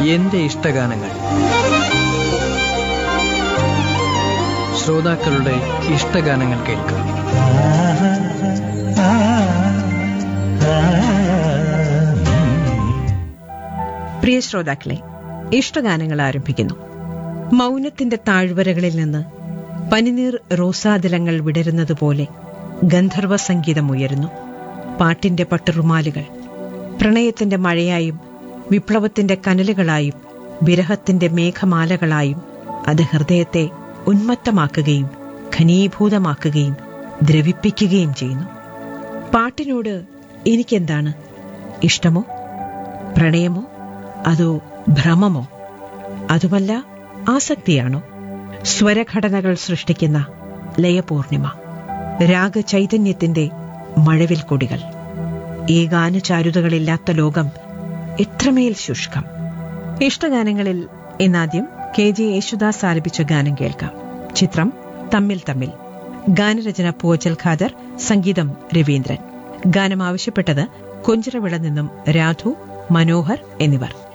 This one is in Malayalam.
എന്റെ ഇഷ്ടഗാനങ്ങൾ ശ്രോതാക്കളുടെ ഇഷ്ടഗാനങ്ങൾ കേൾക്കാം പ്രിയ ശ്രോതാക്കളെ ഇഷ്ടഗാനങ്ങൾ ആരംഭിക്കുന്നു മൗനത്തിന്റെ താഴ്വരകളിൽ നിന്ന് പനിനീർ റോസാതലങ്ങൾ വിടരുന്നതുപോലെ ഗന്ധർവ സംഗീതം ഉയരുന്നു പാട്ടിന്റെ പട്ടുറുമാലുകൾ പ്രണയത്തിന്റെ മഴയായും വിപ്ലവത്തിന്റെ കനലുകളായും വിരഹത്തിന്റെ മേഘമാലകളായും അത് ഹൃദയത്തെ ഉന്മത്തമാക്കുകയും ഘനീഭൂതമാക്കുകയും ദ്രവിപ്പിക്കുകയും ചെയ്യുന്നു പാട്ടിനോട് എനിക്കെന്താണ് ഇഷ്ടമോ പ്രണയമോ അതോ ഭ്രമമോ അതുമല്ല ആസക്തിയാണോ സ്വരഘടനകൾ സൃഷ്ടിക്കുന്ന ലയപൂർണിമ രാഗചൈതന്യത്തിന്റെ മഴവിൽ കൊടികൾ ഈ ഗാനചാരുതകളില്ലാത്ത ലോകം എത്രമേൽ ശുഷ്കം ഇഷ്ടഗാനങ്ങളിൽ ഇന്നാദ്യം കെ ജെ യേശുദാസ് ആലപിച്ച ഗാനം കേൾക്കാം ചിത്രം തമ്മിൽ തമ്മിൽ ഗാനരചന പൂവച്ചൽ ഖാദർ സംഗീതം രവീന്ദ്രൻ ഗാനം ആവശ്യപ്പെട്ടത് കൊഞ്ചിറവിള നിന്നും രാധു മനോഹർ എന്നിവർ